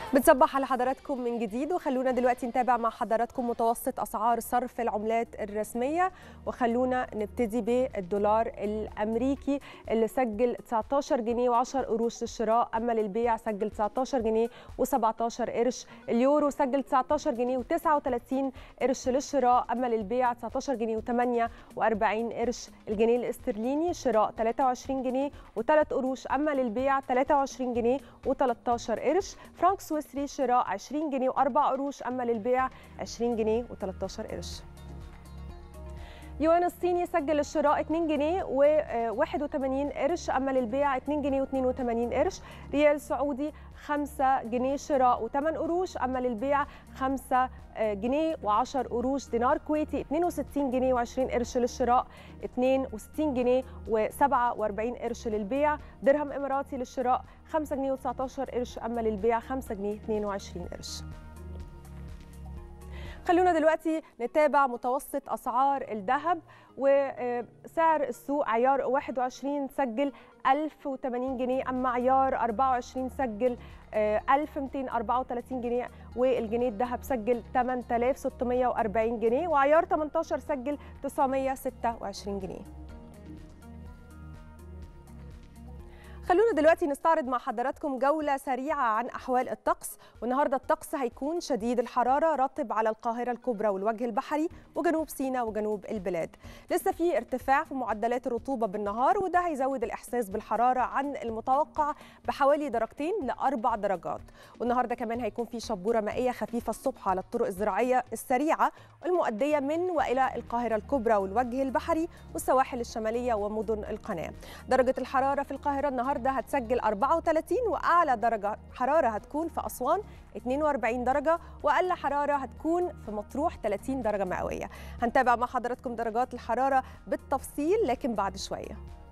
بتصبح على حضراتكم من جديد وخلونا دلوقتي نتابع مع حضراتكم متوسط اسعار صرف العملات الرسميه وخلونا نبتدي بالدولار الامريكي اللي سجل 19 جنيه و10 قروش للشراء اما للبيع سجل 19 جنيه و17 قرش اليورو سجل 19 جنيه و39 قرش للشراء اما للبيع 19 جنيه و48 قرش الجنيه الاسترليني شراء 23 جنيه و3 قروش اما للبيع 23 جنيه و13 قرش فرانك سويسري شراء 20 جنيه و4 قروش اما للبيع 20 جنيه و13 قرش يوان الصيني سجل الشراء 2 جنيه و81 قرش اما للبيع 2 جنيه و82 قرش ريال سعودي 5 جنيه شراء و8 قروش اما للبيع 5 جنيه و10 قروش دينار كويتي 62 جنيه و20 قرش للشراء 62 جنيه و47 قرش للبيع درهم اماراتي للشراء 5 جنيه و19 قرش اما للبيع 5 جنيه 22 قرش خلونا دلوقتي نتابع متوسط اسعار الذهب وسعر السوق عيار 21 سجل 1080 جنيه اما عيار 24 سجل 1234 جنيه والجنيه الذهب سجل 8640 جنيه وعيار 18 سجل 926 جنيه خلونا دلوقتي نستعرض مع حضراتكم جولة سريعة عن أحوال الطقس والنهاردة الطقس هيكون شديد الحرارة رطب على القاهرة الكبرى والوجه البحري وجنوب سيناء وجنوب البلاد لسه في ارتفاع في معدلات الرطوبة بالنهار وده هيزود الإحساس بالحرارة عن المتوقع بحوالي درجتين لأربع درجات والنهاردة كمان هيكون في شبورة مائية خفيفة الصبح على الطرق الزراعية السريعة المؤدية من وإلى القاهرة الكبرى والوجه البحري والسواحل الشمالية ومدن القناة درجة الحرارة في القاهرة النهاردة النهارده هتسجل 34 واعلى درجه حراره هتكون في اسوان 42 درجه واقل حراره هتكون في مطروح 30 درجه مئويه هنتابع مع حضراتكم درجات الحراره بالتفصيل لكن بعد شويه